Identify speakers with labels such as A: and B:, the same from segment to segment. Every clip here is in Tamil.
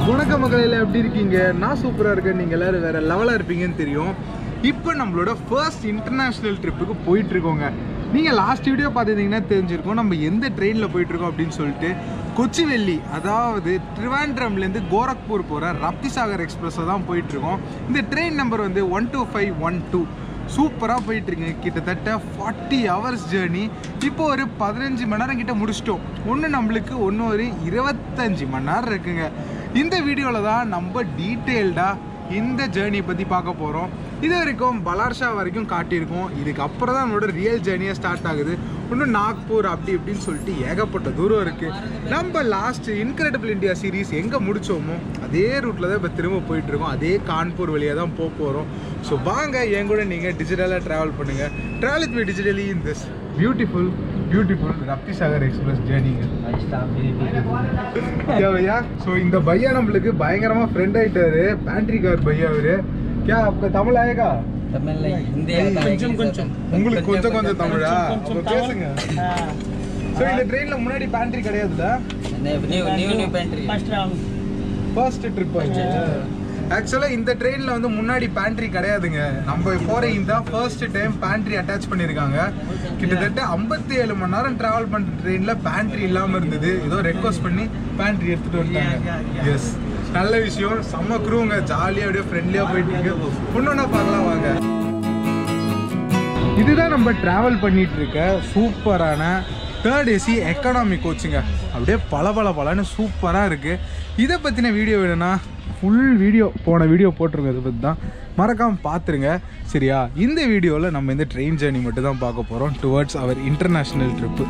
A: வணக்க மக்களையில் எப்படி இருக்கீங்க நான் சூப்பராக இருக்கேன் நீங்கள் எல்லாரும் வேற லெவலாக இருப்பீங்கன்னு தெரியும் இப்போ நம்மளோட ஃபர்ஸ்ட் இன்டர்நேஷ்னல் ட்ரிப்புக்கு போயிட்டு இருக்கோங்க நீங்கள் லாஸ்ட் வீடியோ பார்த்துருந்தீங்கன்னா தெரிஞ்சிருக்கும் நம்ம எந்த ட்ரெயினில் போயிட்டு இருக்கோம் அப்படின்னு சொல்லிட்டு கொச்சிவெள்ளி அதாவது ட்ரிவாண்ட்ரம்லேருந்து கோரக்பூர் போகிற ரப்திசாகர் எக்ஸ்பிரஸை தான் போயிட்டு இருக்கோம் இந்த ட்ரெயின் நம்பர் வந்து one two five one two சூப்பராக போயிட்டுருங்க கிட்டத்தட்ட ஃபார்ட்டி ஹவர்ஸ் ஜேர்னி இப்போ ஒரு பதினஞ்சு மணி நேரம் கிட்ட முடிச்சிட்டோம் ஒன்று நம்மளுக்கு ஒன்று ஒரு இருபத்தஞ்சி மணி நேரம் இருக்குங்க இந்த வீடியோவில் தான் நம்ம டீட்டெயில்டாக இந்த ஜேர்னி பற்றி பார்க்க போகிறோம் இது வரைக்கும் பலார்ஷா வரைக்கும் காட்டியிருக்கோம் இதுக்கு அப்புறம் தான் நம்மளோட ரியல் ஜேர்னியாக ஸ்டார்ட் ஆகுது இன்னும் நாக்பூர் அப்படி இப்படின்னு சொல்லிட்டு ஏகப்பட்ட தூரம் இருக்குது நம்ம லாஸ்ட் இன்கிரெடிபிள் இந்தியா சீரீஸ் எங்கே முடிச்சோமோ அதே ரூட்டில் தான் இப்போ திரும்ப போயிட்டு இருக்கோம் அதே கான்பூர் வழியாக தான் போக போகிறோம் ஸோ வாங்க என் கூட நீங்கள் டிஜிட்டலாக ட்ராவல் பண்ணுங்கள் travel with digitally in this beautiful beautiful Rapti Sagar express ஜேர்னிங்க भैया ஸோ இந்த பையா நம்மளுக்கு பயங்கரமா ஃப்ரெண்ட் ஆயிட்டாரு பேண்ட்ரி கார் பையா அவரு क्या आपका தமிழ் ஆயேகா
B: தமிழ் ஹிந்தி
C: கொஞ்சம் கொஞ்சம்
A: உங்களுக்கு கொஞ்சம் கொஞ்சம் தமிழா அப்ப பேசுங்க ஸோ இந்த ட்ரெயின்ல முன்னாடி பேண்ட்ரி கிடையாதுல
B: new new new pantry
C: first round
A: first trip ஆக்சுவலாக இந்த ட்ரெயினில் வந்து முன்னாடி பேண்ட்ரி கிடையாதுங்க நம்ம போகிற இந்த ஃபர்ஸ்ட் டைம் பேண்ட்ரி அட்டாச் பண்ணியிருக்காங்க கிட்டத்தட்ட ஐம்பத்தி ஏழு மணி நேரம் ட்ராவல் பண்ணுற ட்ரெயினில் பேண்ட்ரி இல்லாமல் இருந்தது ஏதோ ரெக்வஸ்ட் பண்ணி பேண்ட்ரி எடுத்துகிட்டு வந்துட்டாங்க எஸ் நல்ல விஷயம் செம்ம குரூங்க ஜாலியாக அப்படியே ஃப்ரெண்ட்லியாக போயிட்டு இருக்கு ஒன்று பார்க்கலாம் வாங்க இதுதான் நம்ம டிராவல் பண்ணிட்டு இருக்க சூப்பரான தேர்ட் ஏசி எக்கனாமி கோச்சுங்க அப்படியே பல பல பலன்னு சூப்பராக இருக்குது இதை பற்றின வீடியோ வேணும்னா ஃபுல் வீடியோ போன வீடியோ போட்டிருங்க இதை பற்றி தான் மறக்காமல் பார்த்துருங்க சரியா இந்த வீடியோவில் நம்ம இந்த ட்ரெயின் ஜேர்னி மட்டும் தான் பார்க்க போகிறோம் டுவர்ட்ஸ் அவர் இன்டர்நேஷ்னல் ட்ரிப்பு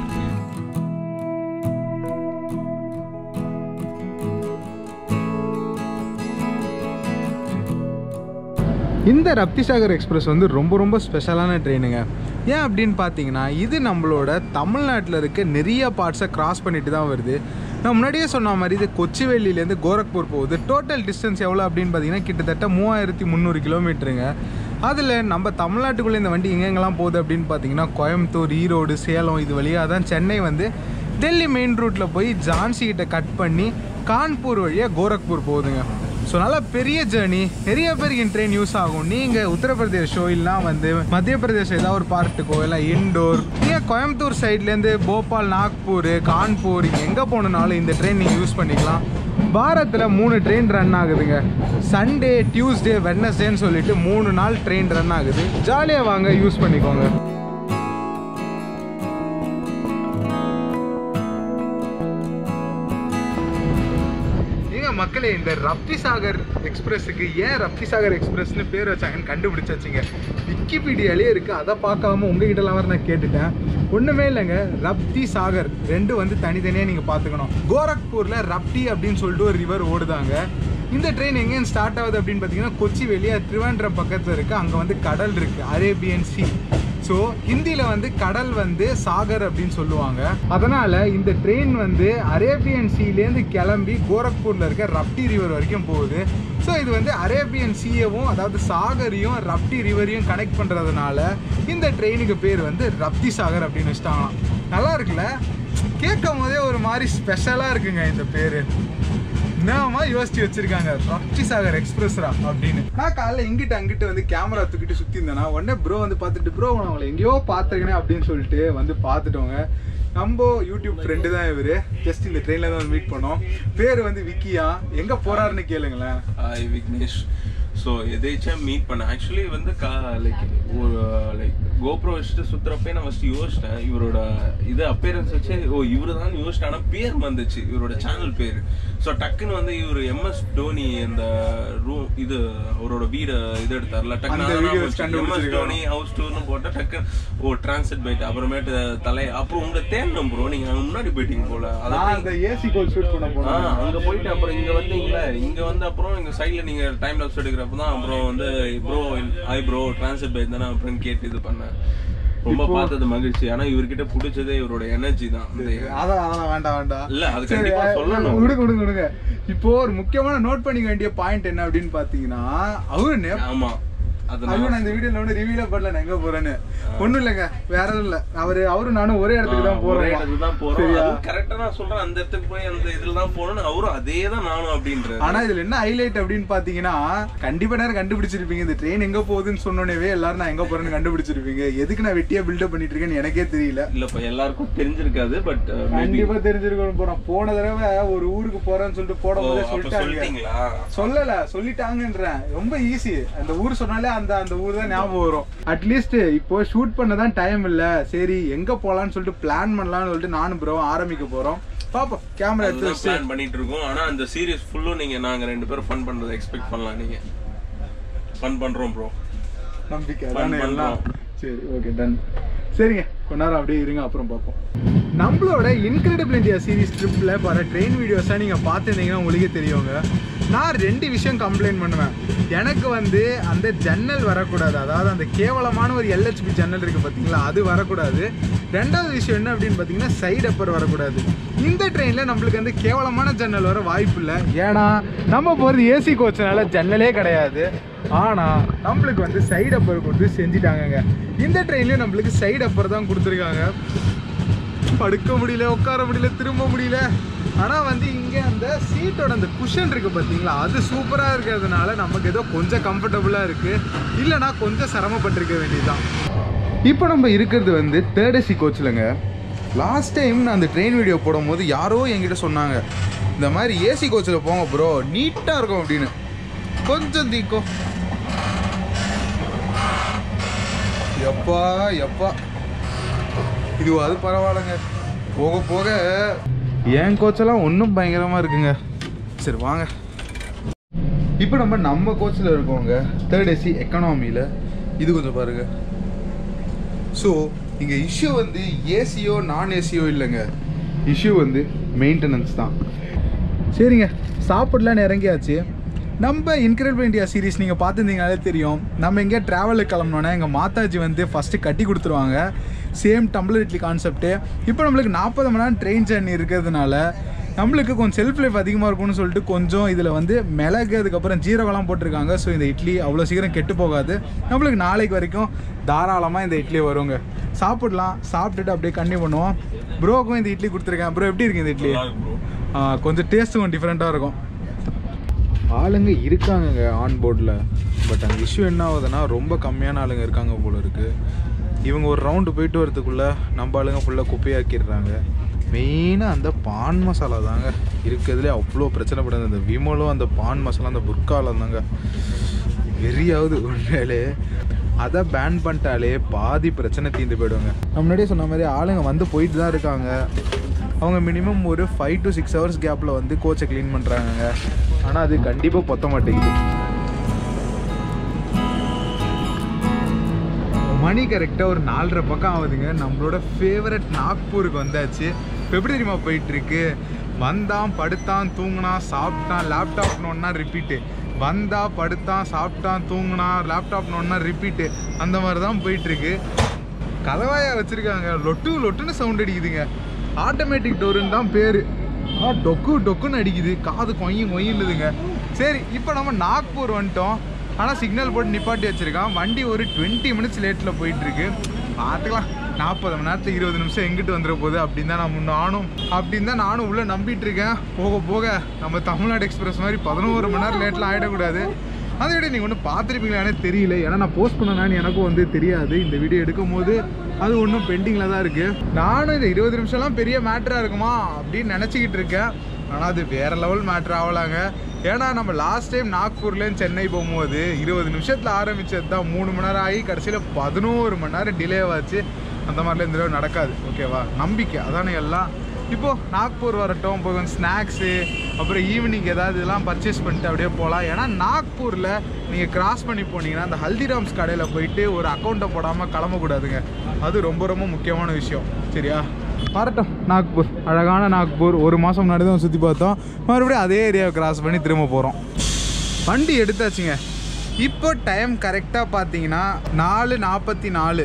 A: இந்த ரப்திசாகர் எக்ஸ்பிரஸ் வந்து ரொம்ப ரொம்ப ஸ்பெஷலான ட்ரெயினுங்க ஏன் அப்படின்னு பார்த்தீங்கன்னா இது நம்மளோட தமிழ்நாட்டில் இருக்க நிறைய பார்ட்ஸை கிராஸ் பண்ணிட்டு தான் வருது நான் முன்னாடியே சொன்ன மாதிரி இது கொச்சிவேலியிலேருந்து கோரக்பூர் போகுது டோட்டல் டிஸ்டன்ஸ் எவ்வளோ அப்படின்னு பார்த்தீங்கன்னா கிட்டத்தட்ட மூவாயிரத்தி முந்நூறு கிலோமீட்டருங்க அதில் நம்ம தமிழ்நாட்டுக்குள்ளே இந்த வண்டி எங்கெங்கெல்லாம் போகுது அப்படின்னு பார்த்தீங்கன்னா கோயம்புத்தூர் ஈரோடு சேலம் இது வழியாக தான் சென்னை வந்து டெல்லி மெயின் ரூட்டில் போய் ஜான்சி கிட்ட கட் பண்ணி கான்பூர் வழியாக கோரக்பூர் போகுதுங்க ஸோ நல்ல பெரிய ஜேர்னி நிறைய பேருக்கு இந்த ட்ரெயின் யூஸ் ஆகும் நீங்கள் உத்தரப்பிரதேஷோ இல்லைனா வந்து மத்திய பிரதேஷ் ஏதாவது ஒரு பார்ட்டுக்கோ இல்லை இண்டோர் நீங்கள் கோயம்புத்தூர் சைட்லேருந்து போபால் நாக்பூர் கான்பூர் எங்கே போகணுனாலும் இந்த ட்ரெயின் நீங்கள் யூஸ் பண்ணிக்கலாம் பாரத்தில் மூணு ட்ரெயின் ரன் ஆகுதுங்க சண்டே டியூஸ்டே வெட்னஸ்டேன்னு சொல்லிட்டு மூணு நாள் ட்ரெயின் ரன் ஆகுது ஜாலியாக வாங்க யூஸ் பண்ணிக்கோங்க ஏங்க மக்களே இந்த ரப்தி சாகர் எக்ஸ்பிரஸுக்கு ஏன் ரப்தி சாகர் எக்ஸ்பிரஸ்னு பேர் வச்சாங்கன்னு கண்டுபிடிச்சாச்சுங்க விக்கிபீடியாலே இருக்கு அதை பார்க்காம உங்ககிட்டலாம் வர நான் கேட்டுட்டேன் ஒன்றுமே இல்லைங்க ரப்தி சாகர் ரெண்டு வந்து தனித்தனியாக நீங்கள் பார்த்துக்கணும் கோரக்பூரில் ரப்டி அப்படின்னு சொல்லிட்டு ஒரு ரிவர் ஓடுதாங்க இந்த ட்ரெயின் எங்கேயும் ஸ்டார்ட் ஆகுது அப்படின்னு பார்த்தீங்கன்னா கொச்சி வெளியே திருவனந்தபுரம் பக்கத்தில் இருக்குது அங்கே வந்து கடல் இருக்குது அரேபியன் சி ஸோ ஹிந்தியில் வந்து கடல் வந்து சாகர் அப்படின்னு சொல்லுவாங்க அதனால் இந்த ட்ரெயின் வந்து அரேபியன் சீலேருந்து கிளம்பி கோரக்பூரில் இருக்க ரப்டி ரிவர் வரைக்கும் போகுது ஸோ இது வந்து அரேபியன் சீயவும் அதாவது சாகரையும் ரப்டி ரிவரையும் கனெக்ட் பண்ணுறதுனால இந்த ட்ரெயினுக்கு பேர் வந்து ரப்தி சாகர் அப்படின்னு வச்சுட்டாங்களாம் நல்லா இருக்குல்ல கேட்கும் போதே ஒரு மாதிரி ஸ்பெஷலாக இருக்குங்க இந்த பேர் என்னமா யோசிச்சு வச்சிருக்காங்க ரப்டி சாகர் எக்ஸ்பிரஸ்ரா அப்படின்னு நான் காலைல இங்கிட்ட அங்கிட்ட வந்து கேமரா தூக்கிட்டு சுத்தி இருந்தேனா உடனே ப்ரோ வந்து பார்த்துட்டு ப்ரோ நான் உங்களை எங்கேயோ பார்த்துருக்கேனே அப்படின்னு சொல்லிட்டு வந்து பார்த்துட்டோங்க நம்ம யூடியூப் ஃப்ரெண்டு தான் இவரு ஜஸ்ட் இந்த ட்ரெயினில் தான் மீட் பண்ணோம் பேர் வந்து விக்கியா எங்க போறாருன்னு கேளுங்களேன்
D: ஹாய் விக்னேஷ் ஸோ எதேச்சும் மீட் பண்ணேன் ஆக்சுவலி வந்து கா லைக் ஒரு லைக் கோப்ரோ வச்சுட்டு சுற்றுறப்பே நான் ஃபஸ்ட்டு யோசிச்சிட்டேன் இவரோட இது அப்பேரன்ஸ் வச்சு ஓ இவரு தான் யோசிச்சிட்டேன் ஆனால் பேர் வந்துச்சு இவரோட சேனல் பேர் ஸோ டக்குன்னு வந்து இவர் எம்எஸ் டோனி அந்த ரூம் இது அவரோட வீடு இது எடுத்தார்ல
A: அந்த videos
D: டக்குன்னு எம்எஸ்
A: கண்டுபிடிச்சிருக்காங்க.
D: டோனி ஹவுஸ் டூர்னு போட்டால் டக்குன்னு ஓ டிரான்சிட் போயிட்டு அப்புறமேட்டு தலை அப்புறம் உங்களை தேடணும் ப்ரோ நீங்கள் அங்கே முன்னாடி போயிட்டீங்க போல அதை
A: நான் அந்த ஏசி கோல் ஷூட் பண்ண
D: ஆ,
A: போனேன்
D: அங்க போயிட்டு அப்புறம் இங்க வந்தீங்களா இங்க வந்து அப்புறம் இங்க சைடுல நீங்க டைம் லாப்ஸ் எடுக்கிறப்ப தான் அப்புறம் வந்து bro I bro transfer by தானே அப்புறம் கேட்டு இது பண்ணேன் ரொம்ப பார்த்தது மகிழ்ச்சி ஆனா இவர்கிட்ட பிடிச்சதே இவரோட எனர்ஜி தான் இந்த
A: அதான் அதான் வேண்டாம் வேண்டாம்
D: இல்ல, அது
A: சரி,
D: கண்டிப்பா
A: அஹ்,
D: சொல்லணும்.
A: விடுங்க விடுங்க விடுங்க இப்போ ஒரு முக்கியமான நோட் பண்ணிக்க வேண்டிய பாயிண்ட் என்ன அப்படின்னு பாத்தீங்கன்னா அவரு நெ-
D: ஆமா அது
A: ஐயோ நான் இந்த வீடியோல ஒன்றும் ரிவியூல பண்ணல நான் எங்க போறேன்னு ஒண்ணும் இல்லைங்க வேற எதுவும் இல்ல அவரு அவரும் நானும் ஒரே இடத்துக்கு தான்
D: ஒரே
A: போறோம்
D: இடத்துக்கு தான் போறோம்
A: சரியா
D: அதுவும் கரெக்டா நான் சொல்றேன் அந்த இடத்துக்கு போய் அந்த இதுல தான் போகணும்னு அவரும் அதே தான் நானும் அப்படின்றாரு
A: ஆனா இதுல என்ன ஹைலைட் அப்படின்னு பாத்தீங்கன்னா கண்டிப்பா நேரம் கண்டுபிடிச்சிருப்பீங்க இந்த ட்ரெயின் எங்க போகுதுன்னு சொன்னோனே எல்லாரும் நான் எங்க போறேன்னு கண்டுபிடிச்சிருப்பீங்க எதுக்கு நான் வெட்டியா பில்டப் பண்ணிட்டு இருக்கேன்னு எனக்கே தெரியல
D: இல்லப்பா எல்லாருக்கும் தெரிஞ்சிருக்காது பட்
A: கண்டிப்பா தெரிஞ்சிருக்கணும் போறோம் போன தடவை ஒரு ஊருக்கு போறேன்னு சொல்லிட்டு போட போதே சொல்லிட்டாங்க
D: சொல்லிட்டீங்களா
A: சொல்லல சொல்லிட்டாங்கன்றேன் ரொம்ப ஈஸி அந்த ஊர் சொன்னாலே அந்த அந்த ஊர் தான் ஞாபகம் வரும் அட்லீஸ்ட் இப்போ ஷூட் பண்ண தான் டைம் இல்ல சரி எங்க போலாம்னு சொல்லிட்டு பிளான் பண்ணலாம்னு சொல்லிட்டு நானும் ப்ரோ ஆரம்பிக்க போறோம் பாப்போம் கேமரா எடுத்து
D: அதுதான்
A: வச்சு
D: பிளான் பண்ணிட்டு இருக்கோம் ஆனா அந்த சீரிஸ் ஃபுல்லும் நீங்க நாங்க ரெண்டு பேரும் ஃபன் பண்றதை எக்ஸ்பெக்ட் பண்ணலாம் நீங்க ஃபன் பண்றோம் ப்ரோ
A: நம்பிக்கை
D: Fun
A: அதானே எல்லாம்
D: பண்றோம்.
A: சரி ஓகே டன் சரிங்க கொஞ்ச நேரம் அப்படியே இருங்க அப்புறம் பார்ப்போம் நம்மளோட இன்கிரெடிபிள் இந்தியா சீரிஸ் ட்ரிப்பில் வர ட்ரெயின் வீடியோஸாக நீங்கள் பார்த்துருந்தீங்கன்னா உங்களுக்கே தெரியுங்க நான் ரெண்டு விஷயம் கம்ப்ளைண்ட் பண்ணுவேன் எனக்கு வந்து அந்த ஜன்னல் வரக்கூடாது அதாவது அந்த கேவலமான ஒரு எல்ஹெச்பி ஜன்னல் இருக்குது பார்த்தீங்களா அது வரக்கூடாது ரெண்டாவது விஷயம் என்ன அப்படின்னு பார்த்தீங்கன்னா சைடு அப்பர் வரக்கூடாது இந்த ட்ரெயினில் நம்மளுக்கு வந்து கேவலமான ஜன்னல் வர வாய்ப்பு இல்லை ஏன்னா நம்ம போகிறது ஏசி கோச்சனால ஜன்னலே கிடையாது ஆனால் நம்மளுக்கு வந்து சைடு அப்பர் கொடுத்து செஞ்சுட்டாங்கங்க இந்த ட்ரெயின்லேயும் நம்மளுக்கு சைடு அப்பர் தான் கொடுத்துருக்காங்க படுக்க முடியல உட்கார முடியல திரும்ப முடியல ஆனால் வந்து இங்கே அந்த சீட்டோட அந்த குஷன் இருக்குது பார்த்தீங்களா அது சூப்பராக இருக்கிறதுனால நமக்கு ஏதோ கொஞ்சம் கம்ஃபர்டபுளாக இருக்குது இல்லைனா கொஞ்சம் சிரமப்பட்டிருக்க வேண்டியதுதான் இப்போ நம்ம இருக்கிறது வந்து தேர்ட் ஏசி கோச்சில்ங்க லாஸ்ட் டைம் நான் அந்த ட்ரெயின் வீடியோ போடும்போது யாரோ என்கிட்ட சொன்னாங்க இந்த மாதிரி ஏசி கோச்சில் போங்க ப்ரோ நீட்டாக இருக்கும் அப்படின்னு கொஞ்சம் தீக்கோ எப்பா எப்பா இது அது பரவாயில்லைங்க போக போக என் கோச்செல்லாம் ஒன்றும் பயங்கரமாக இருக்குங்க சரி வாங்க இப்போ நம்ம நம்ம கோச்சில் இருக்கோங்க தேர்ட் ஏசி எக்கனாமியில் இது கொஞ்சம் பாருங்க ஸோ இங்கே இஷ்யூ வந்து ஏசியோ நான் ஏசியோ இல்லைங்க இஷ்யூ வந்து மெயின்டெனன்ஸ் தான் சரிங்க சாப்பிடலான்னு இறங்கியாச்சு நம்ம இன்கிரெடிபிள் இந்தியா சீரிஸ் நீங்கள் பார்த்துருந்தீங்கனாலே தெரியும் நம்ம எங்கேயா ட்ராவலுக்கு கிளம்புனோன்னா எங்கள் மாதாஜி வந்து ஃபஸ்ட்டு கட்டி கொடுத்துருவாங்க சேம் டம்ளர் இட்லி கான்செப்ட்டு இப்போ நம்மளுக்கு நாற்பது மணி நேரம் ட்ரெயின் ஜர்னி இருக்கிறதுனால நம்மளுக்கு கொஞ்சம் செல்ஃப் லைஃப் அதிகமாக இருக்கும்னு சொல்லிட்டு கொஞ்சம் இதில் வந்து மிளகு அதுக்கப்புறம் ஜீரகம்லாம் போட்டிருக்காங்க ஸோ இந்த இட்லி அவ்வளோ சீக்கிரம் கெட்டு போகாது நம்மளுக்கு நாளைக்கு வரைக்கும் தாராளமாக இந்த இட்லி வருங்க சாப்பிடலாம் சாப்பிட்டுட்டு அப்படியே கண்டினியூ பண்ணுவோம் ப்ரோக்கும் இந்த இட்லி கொடுத்துருக்கேன் ப்ரோ எப்படி இருக்கு இந்த இட்லி ஆ, கொஞ்சம் டேஸ்ட்டும் கொஞ்சம் டிஃப்ரெண்ட்டாக இருக்கும் ஆளுங்க இருக்காங்கங்க ஆன் போர்டில் பட் அந்த இஷ்யூ என்ன ஆகுதுன்னா ரொம்ப கம்மியான ஆளுங்க இருக்காங்க போல இருக்கு இவங்க ஒரு ரவுண்டு போயிட்டு வரதுக்குள்ளே நம்ம ஆளுங்க ஃபுல்லாக குப்பையாக்கிடுறாங்க மெயினாக அந்த பான் மசாலா தாங்க இருக்கிறதுலே அவ்வளோ பிரச்சனை படுது அந்த விமலும் அந்த பான் மசாலா அந்த புர்காலம் தாங்க வெறியாவது உண்மையிலே அதை பேன் பண்ணிட்டாலே பாதி பிரச்சனை தீர்ந்து போயிடுவாங்க நான் முன்னாடியே சொன்ன மாதிரி ஆளுங்க வந்து போயிட்டு தான் இருக்காங்க அவங்க மினிமம் ஒரு ஃபைவ் டு சிக்ஸ் ஹவர்ஸ் கேப்பில் வந்து கோச்சை க்ளீன் பண்ணுறாங்கங்க ஆனால் அது கண்டிப்பாக பொத்த மாட்டேங்குது மணி கரெக்டாக ஒரு நாலரை பக்கம் ஆகுதுங்க நம்மளோட ஃபேவரட் நாக்பூருக்கு வந்தாச்சு இப்போ எப்படி தெரியுமா போயிட்டு இருக்கு வந்தான் படுத்தான் தூங்கினான் சாப்பிட்டான் லேப்டாப் நோன்னா ரிப்பீட்டு வந்தா படுத்தான் சாப்பிட்டான் தூங்கினான் லேப்டாப் நோன்னா ரிப்பீட்டு அந்த மாதிரி தான் போயிட்டு இருக்கு கலவாயா வச்சிருக்காங்க லொட்டு லொட்டுன்னு சவுண்ட் அடிக்குதுங்க ஆட்டோமேட்டிக் டோருன்னு தான் பேர் ஆ டொக்கு டொக்குன்னு அடிக்குது காது கொய்யும் கொய்யில்லுதுங்க சரி இப்போ நம்ம நாக்பூர் வந்துட்டோம் ஆனால் சிக்னல் போட்டு நிப்பாட்டி வச்சிருக்கான் வண்டி ஒரு டுவெண்ட்டி மினிட்ஸ் லேட்டில் போயிட்டு இருக்கு பார்த்துக்கலாம் நாற்பது மணி நேரத்துக்கு இருபது நிமிஷம் எங்கிட்டு வந்துட போகுது அப்படின்னு தான் நான் நானும் அப்படின்னு தான் நானும் உள்ளே நம்பிட்டு இருக்கேன் போக போக நம்ம தமிழ்நாடு எக்ஸ்பிரஸ் மாதிரி பதினோரு மணி நேரம் லேட்லாம் ஆகிடக்கூடாது அதை விட நீங்கள் ஒன்றும் பார்த்துருப்பீங்களானே தெரியல ஏன்னா நான் போஸ்ட் பண்ணனான்னு எனக்கும் வந்து தெரியாது இந்த வீடியோ எடுக்கும் போது அது ஒன்றும் பெண்டிங்கில் தான் இருக்குது நானும் இந்த இருபது நிமிஷம்லாம் பெரிய மேட்டராக இருக்குமா அப்படின்னு நினச்சிக்கிட்டு இருக்கேன் ஆனால் அது வேற லெவல் மேட்ரு ஆகலாங்க ஏன்னா நம்ம லாஸ்ட் டைம் நாக்பூர்லேருந்து சென்னை போகும்போது இருபது நிமிஷத்தில் ஆரம்பிச்சது தான் மூணு மணி நேரம் ஆகி கடைசியில் பதினோரு மணி நேரம் டிலே ஆச்சு அந்த மாதிரிலாம் இந்த தடவை நடக்காது ஓகேவா நம்பிக்கை அதானே எல்லாம் இப்போ நாக்பூர் வரட்டும் இப்போ கொஞ்சம் ஸ்நாக்ஸு அப்புறம் ஈவினிங் ஏதாவது இதெல்லாம் பர்ச்சேஸ் பண்ணிட்டு அப்படியே போகலாம் ஏன்னா நாக்பூரில் நீங்கள் கிராஸ் பண்ணி போனீங்கன்னா அந்த ஹல்திராம்ஸ் கடையில் போயிட்டு ஒரு அக்கௌண்ட்டை போடாமல் கிளம்பக்கூடாதுங்க அது ரொம்ப ரொம்ப முக்கியமான விஷயம் சரியா வரட்டும் நாக்பூர் அழகான நாக்பூர் ஒரு மாதம் முன்னாடி தான் சுற்றி பார்த்தோம் மறுபடியும் அதே ஏரியாவை கிராஸ் பண்ணி திரும்ப போகிறோம் வண்டி எடுத்தாச்சுங்க இப்போ டைம் கரெக்டாக பார்த்தீங்கன்னா நாலு நாற்பத்தி நாலு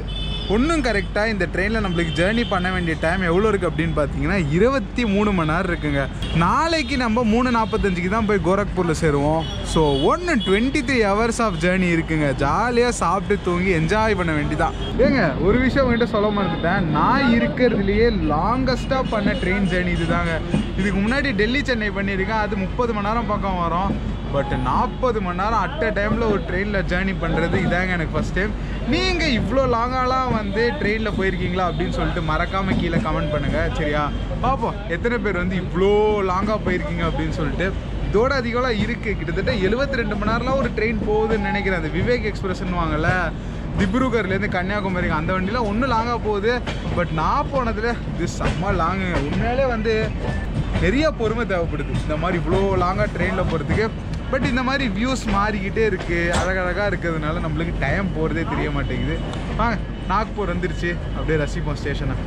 A: ஒன்றும் கரெக்டாக இந்த ட்ரெயினில் நம்மளுக்கு ஜேர்னி பண்ண வேண்டிய டைம் எவ்வளோ இருக்குது அப்படின்னு பார்த்தீங்கன்னா இருபத்தி மூணு மணி நேரம் இருக்குங்க நாளைக்கு நம்ம மூணு நாற்பத்தஞ்சுக்கு தான் போய் கோரக்பூரில் சேருவோம் ஸோ ஒன்று twenty three hours of journey இருக்குங்க ஜாலியாக சாப்பிட்டு தூங்கி என்ஜாய் பண்ண வேண்டியதான் ஏங்க ஒரு விஷயம் உங்கள்கிட்ட சொல்ல மறந்துட்டேன் நான் இருக்கிறதுலையே லாங்கஸ்ட்டாக பண்ண ட்ரெயின் ஜேர்னி இதுதாங்க இதுக்கு முன்னாடி டெல்லி சென்னை பண்ணியிருக்கேன் அது முப்பது மணி நேரம் பக்கம் வரும் பட் நாற்பது மணி நேரம் அட் அ டைமில் ஒரு ட்ரெயினில் ஜேர்னி பண்ணுறது இதாங்க எனக்கு ஃபஸ்ட் டைம் நீங்கள் இவ்வளோ லாங்காலாம் வந்து ட்ரெயினில் போயிருக்கீங்களா அப்படின்னு சொல்லிட்டு மறக்காமல் கீழே கமெண்ட் பண்ணுங்கள் சரியா பார்ப்போம் எத்தனை பேர் வந்து இவ்வளோ லாங்காக போயிருக்கீங்க அப்படின்னு சொல்லிட்டு இதோட அதிகம்லாம் இருக்குது கிட்டத்தட்ட 72 ரெண்டு மணி நேரம்லாம் ஒரு ட்ரெயின் போகுதுன்னு நினைக்கிறேன் அந்த விவேக் எக்ஸ்பிரஸ்ன்னு வாங்கல திப்ருகர்லேருந்து கன்னியாகுமரி அந்த வண்டியில் ஒன்றும் லாங்காக போகுது பட் நான் போனதில் இது செம்ம லாங்குங்க உண்மையிலே வந்து நிறைய பொறுமை தேவைப்படுது இந்த மாதிரி இவ்வளோ லாங்காக ட்ரெயினில் போகிறதுக்கு பட் இந்த மாதிரி வியூஸ் மாறிக்கிட்டே இருக்குது அழகழகாக இருக்கிறதுனால நம்மளுக்கு டைம் போகிறதே தெரிய மாட்டேங்குது வாங்க நாக்பூர் வந்துருச்சு அப்படியே ரசிப்போம் ஸ்டேஷனை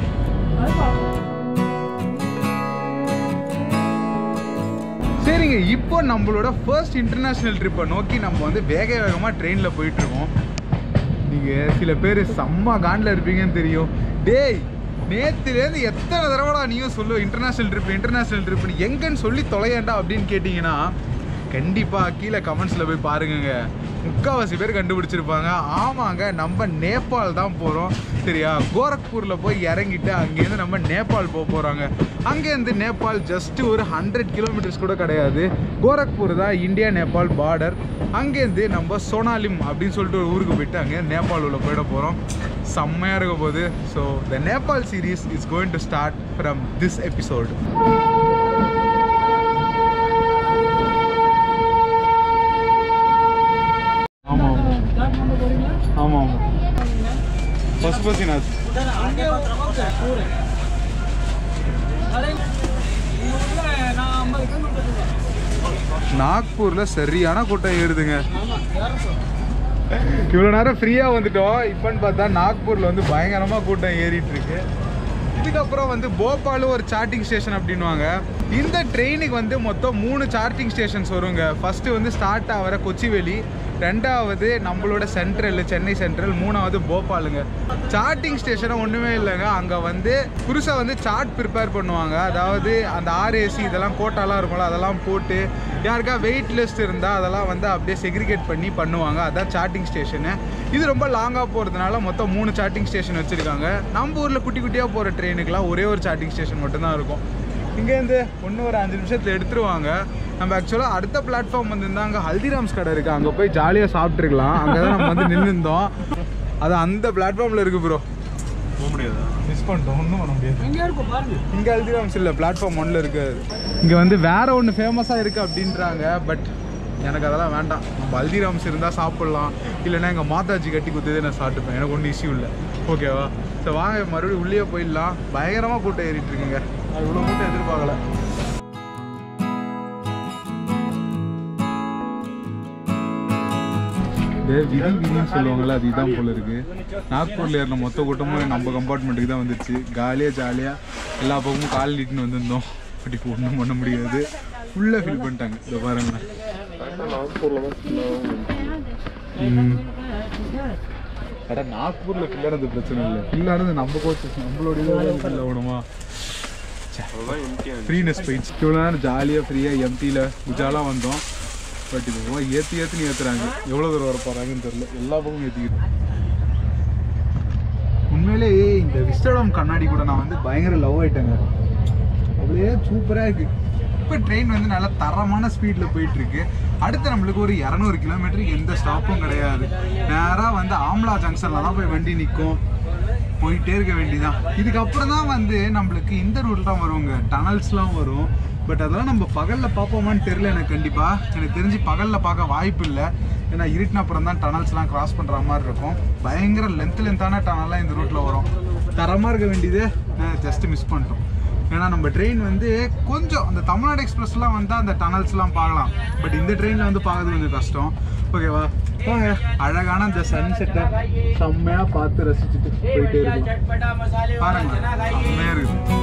A: சரிங்க இப்போ நம்மளோட ஃபர்ஸ்ட் இன்டர்நேஷ்னல் ட்ரிப்பை நோக்கி நம்ம வந்து வேக வேகமாக ட்ரெயினில் போயிட்டுருக்கோம் நீங்கள் சில பேர் செம்ம காண்டில் இருப்பீங்கன்னு தெரியும் டேய் நேற்றுலேருந்து எத்தனை தடவைடா நீயும் சொல்லு இன்டர்நேஷ்னல் ட்ரிப் இன்டர்நேஷ்னல் ட்ரிப்னு எங்கன்னு சொல்லி தொலையேண்டா அப்படின்னு கேட்டிங்கன்னா கண்டிப்பாக கீழே கமெண்ட்ஸில் போய் பாருங்கங்க முக்கால்வாசி பேர் கண்டுபிடிச்சிருப்பாங்க ஆமாங்க நம்ம நேபாள் தான் போகிறோம் சரியா கோரக்பூரில் போய் இறங்கிட்டு அங்கேருந்து நம்ம நேபாள் போக போகிறாங்க அங்கேருந்து நேபாள் ஜஸ்ட் ஒரு ஹண்ட்ரட் கிலோமீட்டர்ஸ் கூட கிடையாது கோரக்பூர் தான் இந்தியா நேபாள் பார்டர் அங்கேருந்து நம்ம சோனாலிம் அப்படின்னு சொல்லிட்டு ஒரு ஊருக்கு போயிட்டு அங்கே நேபாள் உள்ள போயிட போகிறோம் செம்மையாக இருக்க போகுது so the Nepal series is going to start from this episode ஆமாம் ஆமாம் ஆமாம் பசுபதிநாத் நாக்பூரில் சரியான கூட்டம் ஏறுதுங்க இவ்வளோ நேரம் ஃப்ரீயாக வந்துட்டோம் இப்போன்னு பார்த்தா நாக்பூரில் வந்து பயங்கரமாக கூட்டம் ஏறிட்டு இருக்கு இதுக்கப்புறம் வந்து போபாலும் ஒரு சார்ட்டிங் ஸ்டேஷன் அப்படின்வாங்க இந்த ட்ரெயினுக்கு வந்து மொத்தம் மூணு சார்ட்டிங் ஸ்டேஷன்ஸ் வருங்க ஃபர்ஸ்ட் வந்து ஸ்டார்ட் ஆகிற கொச்சிவேலி ரெண்டாவது நம்மளோட சென்ட்ரல் சென்னை சென்ட்ரல் மூணாவது போபாலுங்க சார்ட்டிங் ஸ்டேஷனை ஒன்றுமே இல்லைங்க அங்கே வந்து புதுசாக வந்து சார்ட் ப்ரிப்பேர் பண்ணுவாங்க அதாவது அந்த ஆர்ஏசி இதெல்லாம் கோட்டாலாம் இருக்கும்ல அதெல்லாம் போட்டு யாருக்கா வெயிட் லிஸ்ட் இருந்தால் அதெல்லாம் வந்து அப்படியே செக்ரிகேட் பண்ணி பண்ணுவாங்க அதான் சார்ட்டிங் ஸ்டேஷனு இது ரொம்ப லாங்காக போகிறதுனால மொத்தம் மூணு சார்ட்டிங் ஸ்டேஷன் வச்சுருக்காங்க நம்ம ஊரில் குட்டி குட்டியாக போகிற ட்ரெயினுக்குலாம் ஒரே ஒரு சார்ட்டிங் ஸ்டேஷன் மட்டும்தான் இருக்கும் இங்கேருந்து இன்னும் ஒரு அஞ்சு நிமிஷத்தில் எடுத்துருவாங்க நம்ம ஆக்சுவலாக அடுத்த பிளாட்ஃபார்ம் வந்து அங்கே ஹல்திராம்ஸ் கடை இருக்குது அங்கே போய் ஜாலியாக சாப்பிட்ருக்கலாம் அங்கே தான் நம்ம வந்து நின்றுருந்தோம் அது அந்த பிளாட்ஃபார்மில் இருக்குது ப்ரோ
D: போக முடியாதா
A: மிஸ் பண்ணிட்டோம் ஒன்றும் பண்ண முடியாது இங்கே ஹல்திராம்ஸ் இல்லை பிளாட்ஃபார்ம் ஒன்றில் இருக்காது இங்கே வந்து வேற ஒன்று ஃபேமஸாக இருக்குது அப்படின்றாங்க பட் எனக்கு அதெல்லாம் வேண்டாம் நம்ம ஹல்திராம்ஸ் இருந்தால் சாப்பிட்லாம் இல்லைன்னா எங்கள் மாதாஜி கட்டி குத்துதே நான் சாப்பிட்டுப்பேன் எனக்கு ஒன்றும் இஷ்யூ இல்லை ஓகேவா ஸோ வாங்க மறுபடியும் உள்ளே போயிடலாம் பயங்கரமாக கூட்டம் ஏறிட்டு இருக்குங்க அது இவ்வளோ கூட்டம் எதிர்பார்க்கல இதே விதி விதின்னு சொல்லுவாங்கல்ல அது இதான் போல இருக்கு நாக்பூர்ல ஏறின மொத்த கூட்டமும் நம்ம கம்பார்ட்மெண்ட்டுக்கு தான் வந்துருச்சு காலியாக ஜாலியாக எல்லா பக்கமும் கால் நீட்டுன்னு வந்திருந்தோம் பட் இப்போ ஒன்றும் பண்ண முடியாது ஃபுல்லாக ஃபில் பண்ணிட்டாங்க இதை பாருங்களேன் ம். அட நாக்பூரில் ஃபில்லானது பிரச்சனை இல்லை ஃபில்லானது நம்ம கோச்சு நம்மளோட ஃபில் ஆகணுமா
D: அதான் எம்டியா
A: ஃப்ரீனஸ் போயிடுச்சு இவ்வளோ நேரம் ஜாலியாக ஃப்ரீயாக எம்டியில் குஜாலாம் வந்தோம் பட் இது ஏற்றி ஏற்றி ஏற்றுறாங்க எவ்வளோ தூரம் வர போகிறாங்கன்னு தெரில எல்லா பக்கமும் ஏற்றிக்கிட்டு உண்மையிலேயே இந்த விஸ்டடம் கண்ணாடி கூட நான் வந்து பயங்கர லவ் ஆயிட்டேங்க அப்படியே சூப்பராக இருக்கு இப்போ ட்ரெயின் வந்து நல்லா தரமான ஸ்பீடில் போயிட்டு இருக்கு அடுத்து நம்மளுக்கு ஒரு இரநூறு கிலோமீட்டருக்கு எந்த ஸ்டாப்பும் கிடையாது நேராக வந்து ஆம்லா ஜங்ஷனில் தான் போய் வண்டி நிற்கும் போயிட்டே இருக்க வேண்டியதான் இதுக்கப்புறம் தான் வந்து நம்மளுக்கு இந்த ரூட் தான் வருவாங்க டனல்ஸ்லாம் வரும் பட் அதெல்லாம் நம்ம பகலில் பார்ப்போமான்னு தெரில எனக்கு கண்டிப்பாக எனக்கு தெரிஞ்சு பகலில் பார்க்க வாய்ப்பு இல்லை ஏன்னா இருட்டின அப்புறம் தான் டனல்ஸ்லாம் கிராஸ் பண்ணுற மாதிரி இருக்கும் பயங்கர லென்த் லென்த்தான டனல்லாம் இந்த ரூட்டில் வரும் தரமாக இருக்க வேண்டியது ஜஸ்ட் மிஸ் பண்ணிட்டோம் ஏன்னா நம்ம ட்ரெயின் வந்து கொஞ்சம் அந்த தமிழ்நாடு எக்ஸ்பிரஸ்லாம் வந்தால் அந்த டனல்ஸ்லாம் பார்க்கலாம் பட் இந்த ட்ரெயினில் வந்து பார்க்கறது கொஞ்சம் கஷ்டம் ஓகேவா வாங்க அழகான அந்த சன்செட்டை செம்மையாக பார்த்து ரசிச்சுட்டு போயிட்டே இருக்கும் பாருங்க செம்மையாக இருக்குது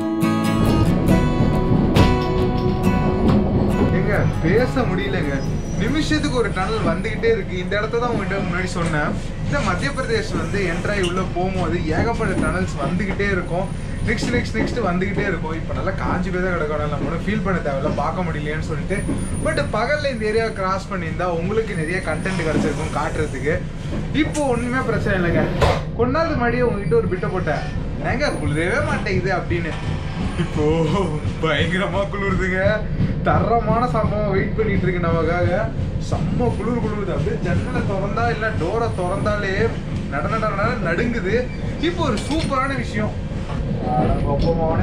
A: ஏங்க பேச முடியலங்க நிமிஷத்துக்கு ஒரு டனல் வந்துகிட்டே இருக்கு இந்த இடத்த தான் உங்ககிட்ட முன்னாடி சொன்னேன் இந்த மத்திய பிரதேஷ் வந்து என்ட்ராய் உள்ள போகும்போது ஏகப்பட்ட டனல்ஸ் வந்துகிட்டே இருக்கும் நெக்ஸ்ட் நெக்ஸ்ட் நெக்ஸ்ட் வந்துகிட்டே இருக்கும் இப்போ நல்லா காஞ்சி போய் தான் கிடக்கணும் நம்ம ஒன்றும் ஃபீல் பண்ண தேவையில்ல பார்க்க முடியலையேன்னு சொல்லிட்டு பட் பகல்ல இந்த ஏரியாவை கிராஸ் பண்ணியிருந்தா உங்களுக்கு நிறைய கண்டென்ட் கிடைச்சிருக்கும் காட்டுறதுக்கு இப்போ ஒண்ணுமே பிரச்சனை இல்லைங்க கொஞ்ச நாள் முன்னாடியே உங்ககிட்ட ஒரு பிட்டை போட்டேன் ஏங்க குளிரவே மாட்டேங்குது அப்படின்னு இப்போ பயங்கரமா குளிருதுங்க தரமான சம்பவம் வெயிட் பண்ணிட்டு இருக்கு நமக்காக செம்ம குளிர் குளிருது அப்படியே ஜன்னலை திறந்தா இல்ல டோரை திறந்தாலே நட நட நட நடுங்குது இப்போ ஒரு சூப்பரான விஷயம் அட கொப்பமாவனே.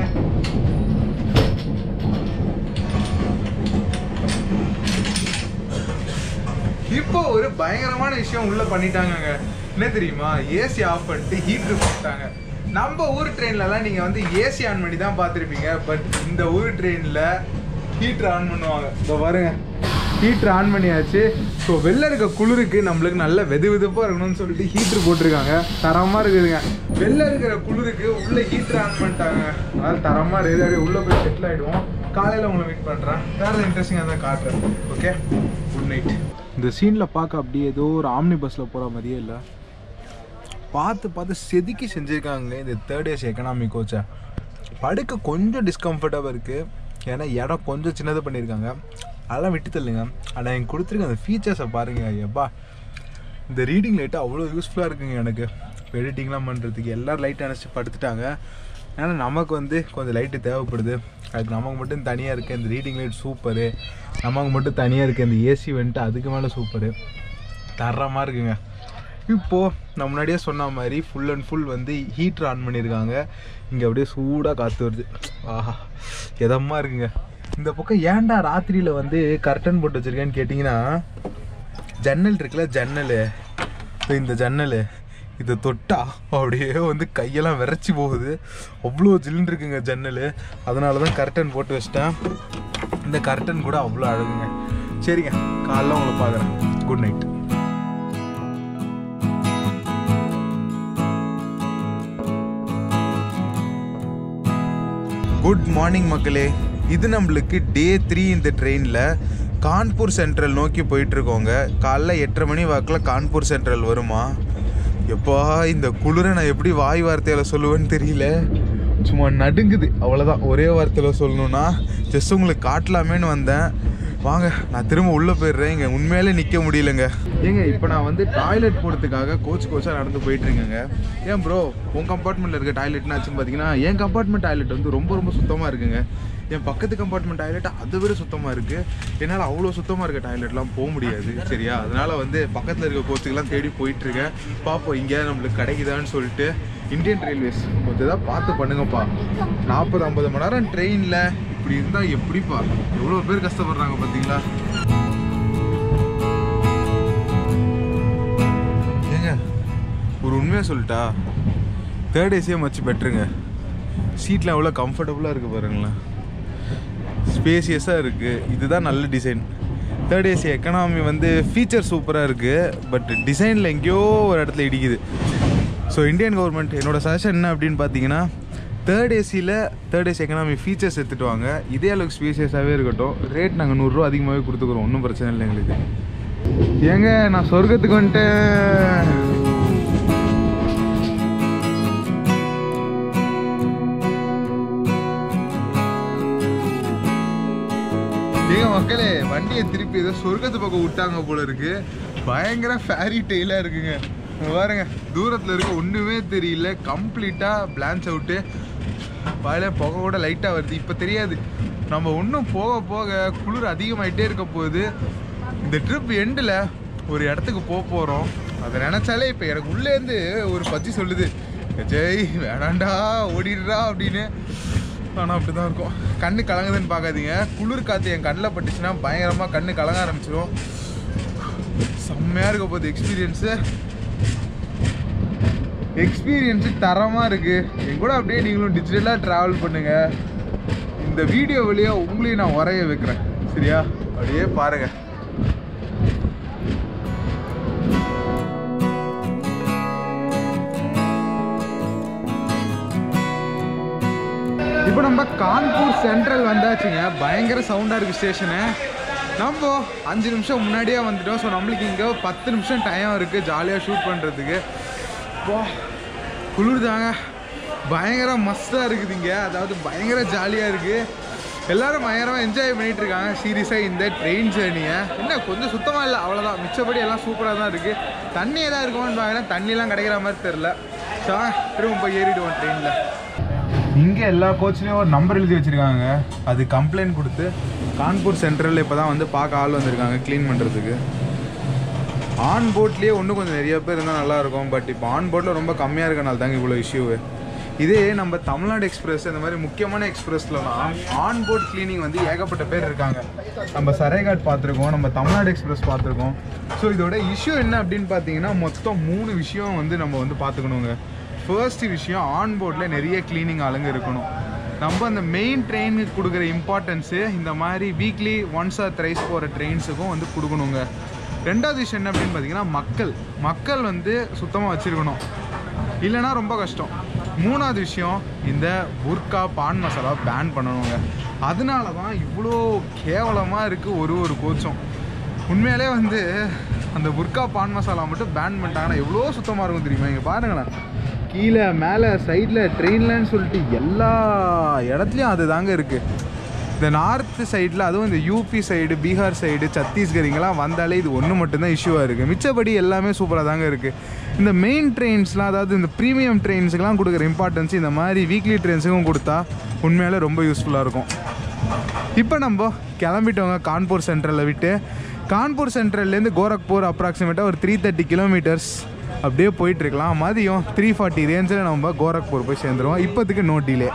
A: இப்போ ஒரு பயங்கரமான விஷயம் உள்ள பண்ணிட்டாங்கங்க என்ன தெரியுமா ஏசி ஆஃப் பண்ணிட்டு ஹீட்டர் போட்டாங்க நம்ம ஊர் ட்ரெயின்லலாம் நீங்க வந்து ஏசி ஆன் பண்ணி தான் பார்த்துருப்பீங்க பட் இந்த ஊர் ட்ரெயின்ல ஹீட்டர் ஆன் பண்ணுவாங்க இதோ பாருங்க ஹீட்டர் ஆன் பண்ணியாச்சு ஸோ வெளில இருக்க குளிருக்கு நம்மளுக்கு நல்ல வெது வெதுப்பாக இருக்கணும்னு சொல்லிட்டு ஹீட்டர் போட்டிருக்காங்க தரமாக இருக்குதுங்க வெளில இருக்கிற குளிருக்கு உள்ள ஹீட்டர் ஆன் பண்ணிட்டாங்க அதனால தரமாக இருக்குது அப்படியே உள்ளே போய் செட்டில் ஆகிடுவோம் காலையில் உங்களை மீட் பண்ணுறேன் வேறு இன்ட்ரெஸ்டிங்காக தான் காட்டுறேன் ஓகே குட் நைட் இந்த சீனில் பார்க்க அப்படியே ஏதோ ஒரு ஆம்னி பஸ்ஸில் போகிற மாதிரியே இல்லை பார்த்து பார்த்து செதுக்கி செஞ்சுருக்காங்க இந்த தேர்ட் ஏசி எக்கனாமி கோச்சை படுக்க கொஞ்சம் டிஸ்கம்ஃபர்டபுள் இருக்குது ஏன்னா இடம் கொஞ்சம் சின்னது பண்ணியிருக்காங்க அதெல்லாம் விட்டு தள்ளுங்க ஆனால் எனக்கு கொடுத்துருக்க அந்த ஃபீச்சர்ஸை பாருங்கள் எப்பா இந்த ரீடிங் லைட்டு அவ்வளோ யூஸ்ஃபுல்லாக இருக்குங்க எனக்கு எடிட்டிங்லாம் பண்ணுறதுக்கு எல்லோரும் லைட் அணைச்சி படுத்துட்டாங்க ஏன்னா நமக்கு வந்து கொஞ்சம் லைட்டு தேவைப்படுது அதுக்கு நமக்கு மட்டும் தனியாக இருக்க இந்த ரீடிங் லைட் சூப்பரு நமக்கு மட்டும் தனியாக இருக்க இந்த ஏசி வந்துட்டு அதுக்கு மேலே சூப்பரு தரமாக இருக்குங்க இப்போது நான் முன்னாடியே சொன்ன மாதிரி ஃபுல் அண்ட் ஃபுல் வந்து ஹீட்டர் ஆன் பண்ணியிருக்காங்க இங்கே அப்படியே சூடாக காற்று வருது ஆஹா எதமாக இருக்குங்க இந்த பக்கம் ஏன்டா ராத்திரியில் வந்து கர்டன் போட்டு வச்சுருக்கேன்னு கேட்டிங்கன்னா ஜன்னல் இருக்குல்ல ஜன்னல் இந்த ஜன்னல் இதை தொட்டா அப்படியே வந்து கையெல்லாம் விரைச்சி போகுது அவ்வளோ ஜில்லுன்னு இருக்குங்க ஜன்னல் அதனால தான் கர்டன் போட்டு வச்சிட்டேன் இந்த கர்டன் கூட அவ்வளோ அழகுங்க சரிங்க காலைல உங்களை பார்க்குறேன் குட் நைட் குட் மார்னிங் மக்களே இது நம்மளுக்கு டே த்ரீ இந்த ட்ரெயினில் கான்பூர் சென்ட்ரல் நோக்கி போயிட்டுருக்கோங்க காலைல எட்டரை மணி வாக்கில் கான்பூர் சென்ட்ரல் வருமா எப்பா இந்த குளிரை நான் எப்படி வாய் வார்த்தையில் சொல்லுவேன்னு தெரியல சும்மா நடுங்குது அவ்வளோதான் ஒரே வார்த்தையில் சொல்லணும்னா ஜஸ்ட் உங்களுக்கு காட்டலாமேன்னு வந்தேன் வாங்க நான் திரும்ப உள்ளே போயிடுறேன் இங்கே உண்மையிலே நிற்க முடியலங்க ஏங்க இப்போ நான் வந்து டாய்லெட் போகிறதுக்காக கோச் கோச்சாக நடந்து போயிட்டு இருக்கேங்க ஏன் ப்ரோ உன் கம்பார்ட்மெண்ட்டில் இருக்க டாய்லெட்னா ஆச்சுன்னு பார்த்தீங்கன்னா என் கம்பார்ட்மெண்ட் டாய்லெட் வந்து ரொம்ப ரொம்ப சுத்தமாக இருக்குங்க என் பக்கத்து கம்பார்ட்மெண்ட் டாய்லெட் அதை விட சுத்தமாக இருக்குது என்னால் அவ்வளோ சுத்தமாக இருக்க டாய்லெட்லாம் போக முடியாது சரியா அதனால் வந்து பக்கத்தில் இருக்க கோச்சுக்கெல்லாம் தேடி போயிட்டுருக்கேன் பார்ப்போம் இங்கேயாவது நம்மளுக்கு கிடைக்குதான்னு சொல்லிட்டு இந்தியன் ரயில்வேஸ் கொஞ்சம் தான் பார்த்து பண்ணுங்கப்பா நாற்பது ஐம்பது மணி நேரம் ட்ரெயினில் இப்படி இருந்தால் எப்படிப்பா எவ்வளோ பேர் கஷ்டப்படுறாங்க பார்த்தீங்களா ஏங்க ஒரு உண்மையாக சொல்லிட்டா தேர்ட் ஏசியே மச்சு பெட்டருங்க சீட்லாம் எவ்வளோ கம்ஃபர்டபுளாக இருக்குது பாருங்களேன் ஸ்பேசியஸாக இருக்குது இதுதான் நல்ல டிசைன் தேர்ட் ஏசி எக்கனாமி வந்து ஃபீச்சர் சூப்பராக இருக்குது பட் டிசைனில் எங்கேயோ ஒரு இடத்துல இடிக்குது ஸோ இந்தியன் கவர்மெண்ட் என்னோட சஜஷன் என்ன அப்படின்னு பார்த்தீங்கன்னா தேர்ட் ஏசியில் தேர்ட் ஏசி எக்கனாமி ஃபீச்சர்ஸ் எடுத்துகிட்டு வாங்க இதே அளவுக்கு ஸ்பேசியஸாகவே இருக்கட்டும் ரேட் நாங்கள் நூறுரூவா அதிகமாகவே கொடுத்துக்குறோம் ஒன்றும் பிரச்சனை இல்லை எங்களுக்கு ஏங்க நான் சொர்க்கத்துக்கு வந்துட்டேன் ஏங்க மக்களே வண்டியை திருப்பி ஏதோ சொர்க்கத்து பக்கம் விட்டாங்க போல இருக்கு பயங்கர ஃபேரி டெய்லாக இருக்குங்க இங்க பாருங்க தூரத்தில் இருக்க ஒன்றுமே தெரியல கம்ப்ளீட்டாக பிளான்ஸ் அவுட்டு வாயில புகை கூட லைட்டாக வருது இப்போ தெரியாது நம்ம இன்னும் போக போக குளிர் அதிகமாயிட்டே இருக்க போகுது இந்த ட்ரிப் எண்டில் ஒரு இடத்துக்கு போக போகிறோம் அதை நினச்சாலே இப்போ எனக்கு உள்ளேருந்து ஒரு பச்சி சொல்லுது ஜெய் வேணாண்டா ஓடிடுறா அப்படின்னு ஆனால் அப்படி தான் இருக்கும் கண்ணு கலங்குதுன்னு பார்க்காதீங்க குளிர் காற்று என் கண்ணில் பட்டுச்சுன்னா பயங்கரமாக கண்ணு கலங்க ஆரம்பிச்சிடும் செம்மையாக இருக்க போகுது எக்ஸ்பீரியன்ஸு எக்ஸ்பீரியன்ஸு தரமாக இருக்குது என் கூட அப்படியே நீங்களும் டிஜிட்டலாக ட்ராவல் பண்ணுங்கள் இந்த வீடியோ வழியாக உங்களையும் நான் வரைய வைக்கிறேன் சரியா அப்படியே பாருங்கள் இப்போ நம்ம கான்பூர் சென்ட்ரல் வந்தாச்சுங்க பயங்கர சவுண்டாக இருக்குது ஸ்டேஷனு நம்ம அஞ்சு நிமிஷம் முன்னாடியே வந்துட்டோம் ஸோ நம்மளுக்கு இங்கே பத்து நிமிஷம் டைம் இருக்குது ஜாலியாக ஷூட் பண்ணுறதுக்கு போ குளிர்தாங்க பயங்கர மஸ்தாக இருக்குது இங்கே அதாவது பயங்கர ஜாலியாக இருக்குது எல்லாரும் பயங்கரமாக என்ஜாய் பண்ணிட்டு இருக்காங்க சீரியஸாக இந்த ட்ரெயின் ஜேர்னியை என்ன கொஞ்சம் சுத்தமாக இல்லை அவ்வளோதான் மிச்சப்படி எல்லாம் சூப்பராக தான் இருக்குது தண்ணி எதாவது இருக்குமான்னு பார்க்குறேன் தண்ணிலாம் கிடைக்கிற மாதிரி தெரில ஸோ திரும்ப போய் ஏறிடுவோம் ட்ரெயினில் இங்கே எல்லா கோச்லேயும் ஒரு நம்பர் எழுதி வச்சுருக்காங்க அது கம்ப்ளைண்ட் கொடுத்து கான்பூர் சென்ட்ரலில் இப்போ தான் வந்து பார்க்க ஆள் வந்திருக்காங்க க்ளீன் பண்ணுறதுக்கு ஆன் போட்லேயே இன்னும் கொஞ்சம் நிறைய பேர் இருந்தால் நல்லாயிருக்கும் பட் இப்போ ஆன் போட்டில் ரொம்ப கம்மியாக இருக்கனால தாங்க இவ்வளோ இஷ்யூவு இதே நம்ம தமிழ்நாடு எக்ஸ்பிரஸ் இந்த மாதிரி முக்கியமான எக்ஸ்பிரஸ்லலாம் ஆன் போர்ட் க்ளீனிங் வந்து ஏகப்பட்ட பேர் இருக்காங்க நம்ம சரைகாட் பார்த்துருக்கோம் நம்ம தமிழ்நாடு எக்ஸ்பிரஸ் பார்த்துருக்கோம் ஸோ இதோட இஷ்யூ என்ன அப்படின்னு பார்த்தீங்கன்னா மொத்தம் மூணு விஷயம் வந்து நம்ம வந்து பார்த்துக்கணுங்க ஃபர்ஸ்ட் விஷயம் ஆன் போர்டில் நிறைய க்ளீனிங் ஆளுங்க இருக்கணும் நம்ம அந்த மெயின் ட்ரெயினுக்கு கொடுக்குற இம்பார்ட்டன்ஸு இந்த மாதிரி வீக்லி ஒன்ஸ் ஆர் த்ரைஸ் போகிற ட்ரெயின்ஸுக்கும் வந்து கொடுக்கணுங்க ரெண்டாவது விஷயம் என்ன அப்படின்னு பார்த்தீங்கன்னா மக்கள் மக்கள் வந்து சுத்தமாக வச்சுருக்கணும் இல்லைன்னா ரொம்ப கஷ்டம் மூணாவது விஷயம் இந்த புர்கா பான் மசாலா பேன் பண்ணணுங்க அதனால தான் இவ்வளோ கேவலமாக இருக்குது ஒரு ஒரு கோச்சும் உண்மையிலே வந்து அந்த புர்கா பான் மசாலா மட்டும் பேன் பண்ணிட்டாங்கன்னா எவ்வளோ சுத்தமாக இருக்கும் தெரியுமா இங்கே பாருங்களேன் கீழே மேலே சைடில் ட்ரெயின்லன்னு சொல்லிட்டு எல்லா இடத்துலையும் அது தாங்க இருக்குது இந்த நார்த்து சைடில் அதுவும் இந்த UP side Bihar side Chhattisgarh இங்கெல்லாம் வந்தாலே இது ஒன்று மட்டும்தான் இஷ்யூவாக இருக்குது மிச்சப்படி எல்லாமே சூப்பராக தாங்க இருக்குது இந்த மெயின் ட்ரெயின்ஸ்லாம் அதாவது இந்த ப்ரீமியம் ட்ரெயின்ஸுக்கெலாம் கொடுக்குற இம்பார்ட்டன்ஸ் இந்த மாதிரி வீக்லி ட்ரெயின்ஸுக்கும் கொடுத்தா உண்மையிலே ரொம்ப யூஸ்ஃபுல்லாக இருக்கும் இப்போ நம்ம கிளம்பிட்டோங்க கான்பூர் சென்ட்ரலில் விட்டு கான்பூர் சென்ட்ரல்லேருந்து கோரக்பூர் அப்ராக்சிமேட்டாக ஒரு த்ரீ தேர்ட்டி கிலோமீட்டர்ஸ் அப்படியே போயிட்டுருக்கலாம் மதியம் த்ரீ ஃபார்ட்டி ரேஞ்சில் நம்ம கோரக்பூர் போய் சேர்ந்துருவோம் இப்போதைக்கு நோ டிலே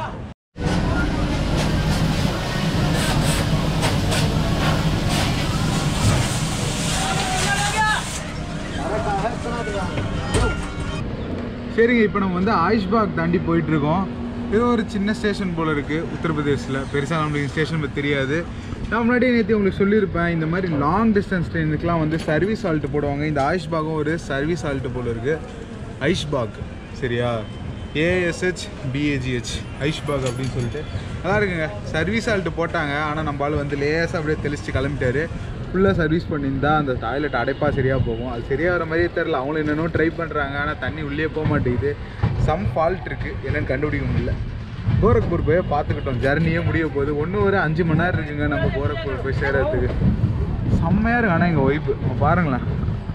A: சரிங்க இப்போ நம்ம வந்து ஆயுஷ்பாக் தாண்டி போயிட்டு இருக்கோம் இது ஒரு சின்ன ஸ்டேஷன் போல் இருக்குது உத்தரப்பிரதேசில் பெருசாக நம்மளுக்கு ஸ்டேஷன் பற்றி தெரியாது நான் முன்னாடியே நேற்று உங்களுக்கு சொல்லியிருப்பேன் இந்த மாதிரி லாங் டிஸ்டன்ஸ் ட்ரெயினுக்குலாம் வந்து சர்வீஸ் ஆல்ட்டு போடுவாங்க இந்த ஆயுஷ்பாகும் ஒரு சர்வீஸ் ஆல்ட்டு போல் இருக்குது ஐஷ்பாக் சரியா ஏஎஸ்ஹெச் பிஏஜிஹெச் ஐஷ்பாக் அப்படின்னு சொல்லிட்டு நல்லா இருக்குங்க சர்வீஸ் ஆல்ட்டு போட்டாங்க ஆனால் நம்ம ஆள் வந்து லேசாக அப்படியே தெளிச்சுட்டு கிளம்பிட்டாரு ஃபுல்லாக சர்வீஸ் பண்ணியிருந்தா அந்த டாய்லெட் அடைப்பா சரியாக போகும் அது சரியாக வர மாதிரியே தெரில அவங்களும் என்னென்னோ ட்ரை பண்ணுறாங்க ஆனால் தண்ணி உள்ளே போக மாட்டேங்குது சம் ஃபால்ட் இருக்குது என்னன்னு கண்டுபிடிக்க முடியல கோரக்பூர் போய் பார்த்துக்கிட்டோம் ஜர்னியே முடிய போகுது ஒன்று ஒரு அஞ்சு மணி நேரம் இருக்குங்க நம்ம கோரக்பூர் போய் சேர்றதுக்கு செம்மையாக இருக்கு ஆனால் எங்கள் ஒய்ஃபு பாருங்களேன்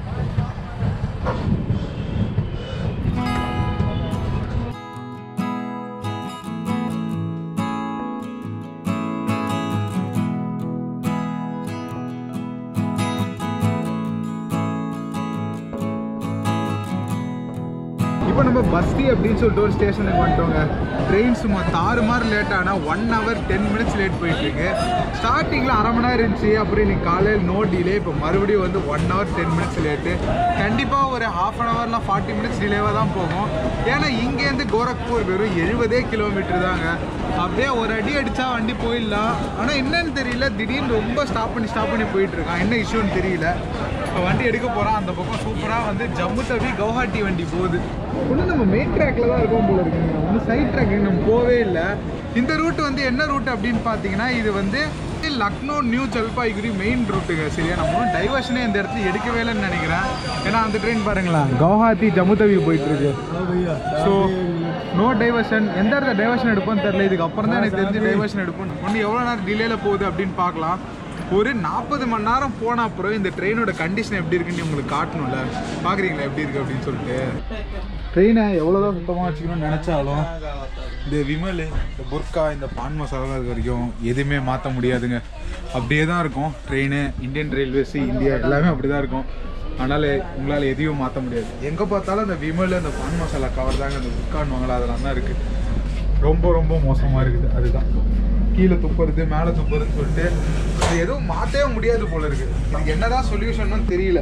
A: இப்போ நம்ம பஸ்தி அப்படின்னு சொல்லிட்டு ஒரு ஸ்டேஷனுக்கு வந்துட்டோங்க ட்ரெயின் சும்மா தாறுமாறு லேட் ஆனால் one hour ten minutes late போயிட்டு இருக்கு ஸ்டார்டிங்கில் அரை மணி நேரம் இருந்துச்சு அப்புறம் இன்னைக்கு காலையில் நோ டிலே இப்போ மறுபடியும் வந்து one hour ten minutes late கண்டிப்பாக ஒரு ஹாஃப் அன் ஹவர்லாம் ஃபார்ட்டி மினிட்ஸ் டிலேவாக தான் போகும் ஏன்னா இங்கேருந்து கோரக்பூர் வெறும் எழுபதே கிலோமீட்டர் தாங்க அப்படியே ஒரு அடி அடித்தா வண்டி போயிடலாம் ஆனால் என்னன்னு தெரியல திடீர்னு ரொம்ப ஸ்டாப் பண்ணி ஸ்டாப் பண்ணி போயிட்டு இருக்கான் என்ன இஷ்யூன்னு தெரியல இப்போ வண்டி எடுக்க போகிறான் அந்த பக்கம் சூப்பராக வந்து ஜம்மு தவி கவுஹாட்டி வண்டி போகுது ஒன்றும் நம்ம மெயின் ட்ராக்ல தான் இருக்கோம் போல இருக்குங்க ஒன்றும் சைட் ட்ராக் நம்ம போவே இல்லை இந்த ரூட் வந்து என்ன ரூட் அப்படின்னு பார்த்தீங்கன்னா இது வந்து லக்னோ நியூ ஜல்பாய்குரி மெயின் ரூட்டுங்க சரியா நம்ம டைவர்ஷனே இந்த இடத்துல எடுக்கவே இல்லைன்னு நினைக்கிறேன் ஏன்னா அந்த ட்ரெயின் பாருங்களேன் கவுஹாத்தி ஜம்மு தவி போயிட்டு இருக்கு ஸோ நோ டைவர்ஷன் எந்த இடத்துல டைவர்ஷன் எடுப்போம்னு தெரியல இதுக்கு அப்புறம் தான் எனக்கு தெரிஞ்சு டைவர்ஷன் எடுப்போம் ஒன்று எவ்வளோ நேரம் டிலேல போகுது அப்படின்னு பார்க்கலாம் ஒரு நாற்பது மணி நேரம் போன அப்புறம் இந்த ட்ரெயினோட கண்டிஷன் எப்படி இருக்குன்னு உங்களுக்கு காட்டணும்ல பார்க்குறீங்களா எப்படி இருக்கு அப்படின்னு சொல்லிட்டு ட்ரெயினை எவ்வளோதான் சுத்தமாக வச்சுக்கணும்னு நினச்சாலும் இந்த விமல் இந்த புர்கா இந்த பான் மசாலா இருக்க வரைக்கும் எதுவுமே மாற்ற முடியாதுங்க அப்படியே தான் இருக்கும் ட்ரெயின் இந்தியன் ரயில்வேஸ் இந்தியா எல்லாமே அப்படி தான் இருக்கும் அதனால் உங்களால் எதையும் மாற்ற முடியாது எங்கே பார்த்தாலும் அந்த விமல் அந்த பான் மசாலா கவர் தாங்க அந்த புர்கான்வாங்களா அதெல்லாம் தான் இருக்குது ரொம்ப ரொம்ப மோசமாக இருக்குது அதுதான் கீழே துப்புறது மேலே துப்புறதுன்னு சொல்லிட்டு அது எதுவும் மாற்றவே முடியாது போல இருக்கு இதுக்கு என்னதான் சொல்யூஷன் தெரியல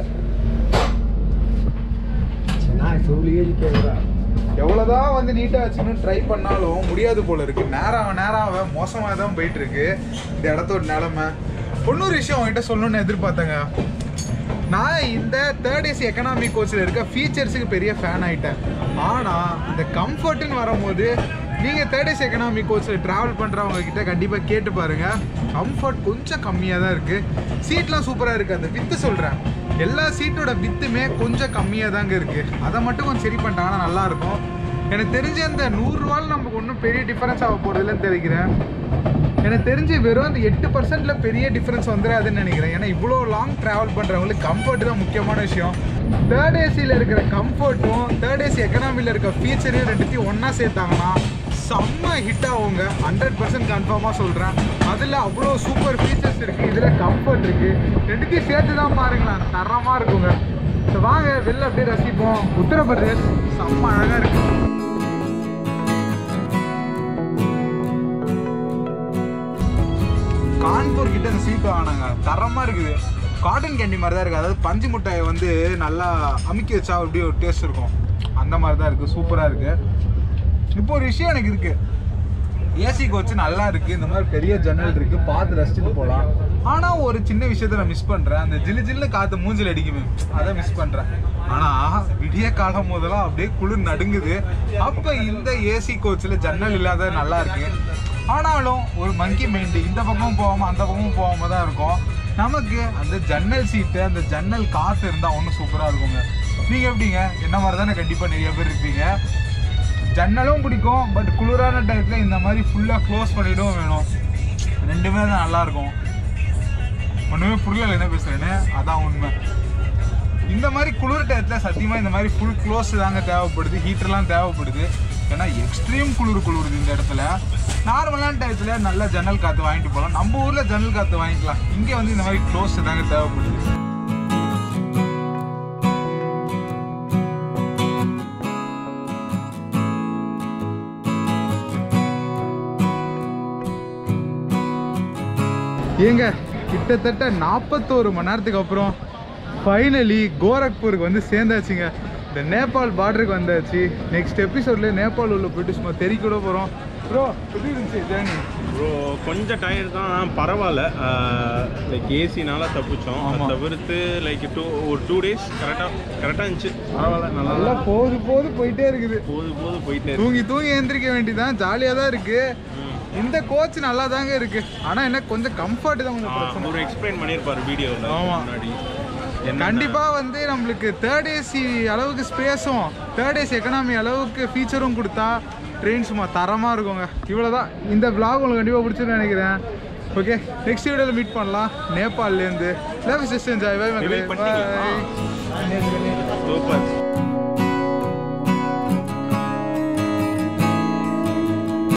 A: எவ்வளோதான் வந்து நீட்டாக வச்சுக்கணும்னு ட்ரை பண்ணாலும் முடியாது போல இருக்கு நேரம் நேரம் மோசமாக தான் போயிட்டு இருக்கு இந்த இடத்தோட நிலமை இன்னொரு விஷயம் உங்ககிட்ட சொல்லணும்னு எதிர்பார்த்தேங்க நான் இந்த தேர்ட் ஏசி எக்கனாமிக் கோச்சில் இருக்க ஃபீச்சர்ஸுக்கு பெரிய ஃபேன் ஆயிட்டேன் ஆனால் இந்த கம்ஃபர்ட்னு வரும்போது நீங்கள் தேர்ட் ஏசி எக்கனாமி கோச்சில் ட்ராவல் பண்ணுறவங்க கிட்ட கண்டிப்பாக கேட்டு பாருங்க கம்ஃபர்ட் கொஞ்சம் கம்மியாக தான் இருக்குது சீட்லாம் சூப்பராக இருக்குது அந்த வித்து சொல்கிறேன் எல்லா சீட்டோட வித்துமே கொஞ்சம் கம்மியாக தாங்க இருக்குது அதை மட்டும் கொஞ்சம் சரி பண்ணிட்டாங்கன்னா நல்லாயிருக்கும் எனக்கு தெரிஞ்ச அந்த நூறுரூவால் நமக்கு ஒன்றும் பெரிய டிஃபரன்ஸ் ஆக போகிறதுலன்னு தெரிவிக்கிறேன் எனக்கு தெரிஞ்சு வெறும் அந்த எட்டு பர்சன்ட்ல பெரிய டிஃபரன்ஸ் வந்துடாதுன்னு நினைக்கிறேன் ஏன்னா இவ்வளோ லாங் ட்ராவல் பண்ணுறவங்களுக்கு கம்ஃபர்ட் தான் முக்கியமான விஷயம் தேர்ட் ஏசியில் இருக்கிற கம்ஃபர்ட்டும் தேர்ட் ஏசி எக்கனாமியில் இருக்க ஃபீச்சரையும் ரெண்டுத்தையும் ஒன்றா சேர்த்தாங்கன்னா செம்ம ஹிட் ஆகுங்க ஹண்ட்ரட் பர்சன்ட் கன்ஃபார்மாக சொல்கிறேன் அதில் அவ்வளோ சூப்பர் ஃபீச்சர்ஸ் இருக்குது இதில் கம்ஃபர்ட் இருக்குது ரெண்டுத்தையும் சேர்த்து தான் பாருங்களேன் தரமாக இருக்குங்க So வாங்க வெளில அப்படியே ரசிப்போம் உத்தரப்பிரதேஷ் செம்ம அழகாக இருக்குது கான்பூர் கிட்ட இந்த ஸ்வீட் வாங்கினாங்க தரமா இருக்குது காட்டன் கேண்டி மாதிரி தான் இருக்குது அதாவது பஞ்சு மிட்டாயை வந்து நல்லா அமுக்கி வச்சா அப்படியே ஒரு டேஸ்ட் இருக்கும் அந்த மாதிரி தான் இருக்குது சூப்பராக இருக்குது இப்போ ஒரு விஷயம் எனக்கு இருக்கு ஏசி கோச் நல்லா இருக்கு இந்த மாதிரி பெரிய ஜன்னல் இருக்கு பார்த்து ரசிச்சுட்டு போகலாம் ஆனா ஒரு சின்ன விஷயத்த நான் மிஸ் பண்றேன் அந்த ஜில்லு ஜில்லு காத்து மூஞ்சில் அடிக்குமே அதை மிஸ் பண்றேன் ஆனா விடிய காலம் போதெல்லாம் அப்படியே குளிர் நடுங்குது அப்ப இந்த ஏசி கோச்சில் ஜன்னல் இல்லாத நல்லா இருக்கு ஆனாலும் ஒரு மங்கி மைண்டு இந்த பக்கமும் போகாம அந்த பக்கமும் போகாம தான் இருக்கும் நமக்கு அந்த ஜன்னல் சீட்டு அந்த ஜன்னல் காத்து இருந்தா ஒன்றும் சூப்பரா இருக்குங்க நீங்க எப்படிங்க என்ன மாதிரி தானே கண்டிப்பா நிறைய பேர் இருப்பீங்க ஜன்னலும் பிடிக்கும் பட் குளிரான டயத்தில் இந்த மாதிரி ஃபுல்லாக க்ளோஸ் பண்ணிவிடும் வேணும் ரெண்டுமே தான் நல்லா இருக்கும் ஒன்றுமே புரியல என்ன பேசுகிறேன்னு அதான் உண்மை இந்த மாதிரி குளிர் டயத்தில் சத்தியமாக இந்த மாதிரி ஃபுல் க்ளோஸ் தாங்க தேவைப்படுது ஹீட்டர்லாம் தேவைப்படுது ஏன்னா எக்ஸ்ட்ரீம் குளிர் குளிருது இந்த இடத்துல நார்மலான டயத்தில் நல்ல ஜன்னல் காற்று வாங்கிட்டு போகலாம் நம்ம ஊரில் ஜன்னல் காற்று வாங்கிக்கலாம் இங்கே வந்து இந்த மாதிரி க்ளோஸ் தாங்க தேவைப்படுது ஏங்க கிட்டத்தட்ட நாற்பத்தோரு மணி நேரத்துக்கு அப்புறம் ஃபைனலி கோரக்பூருக்கு வந்து சேர்ந்தாச்சுங்க இந்த நேபாள் பார்டருக்கு வந்தாச்சு நெக்ஸ்ட் எபிசோட்ல நேபாள் உள்ள போயிட்டு சும்மா தெரி கூட போகிறோம் ப்ரோ எப்படி இருந்துச்சு ஜேர்னி
C: ப்ரோ கொஞ்சம் டயர்ட் தான் ஆனால் பரவாயில்ல லைக் ஏசினால தப்பிச்சோம்
A: ஆமா.
C: அதை தவிர்த்து லைக் டூ ஒரு டூ டேஸ் கரெக்டாக கரெக்டாக இருந்துச்சு பரவாயில்ல நல்லா
A: நல்லா
C: தான்
A: போது போது போயிட்டே இருக்குது
C: போது போது போயிட்டே இருக்கு.
A: தூங்கி தூங்கி எந்திரிக்க வேண்டியதான் ஜாலியாக தான் இருக்கு இந்த கோச் நல்லா தாங்க இருக்கு ஆனால் என்ன கொஞ்சம் கம்ஃபர்ட் தான் கொஞ்சம்
C: ஆ,
A: பிரச்சனை
C: ஒரு எக்ஸ்பிளைன் பண்ணியிருப்பார் வீடியோவில்
A: ஆமா.
C: முன்னாடி என்ன-
A: கண்டிப்பா வந்து நம்மளுக்கு தேர்ட் ஏசி அளவுக்கு ஸ்பேஸும் தேர்ட் ஏசி எக்கனாமி அளவுக்கு ஃபீச்சரும் கொடுத்தா ட்ரெயின் சும்மா தரமா இருக்குங்க இவ்வளவுதான் இந்த vlog உங்களுக்கு கண்டிப்பா பிடிச்சிருன்னு நினைக்கிறேன் ஓகே நெக்ஸ்ட் வீடியோவில் மீட் பண்ணலாம் நேபாள்லேருந்து லவ் சிஸ்டம் ஜாய் பை
C: Reveal பண்ணிட்டீங்களா?
A: மக்களே
C: சூப்பர்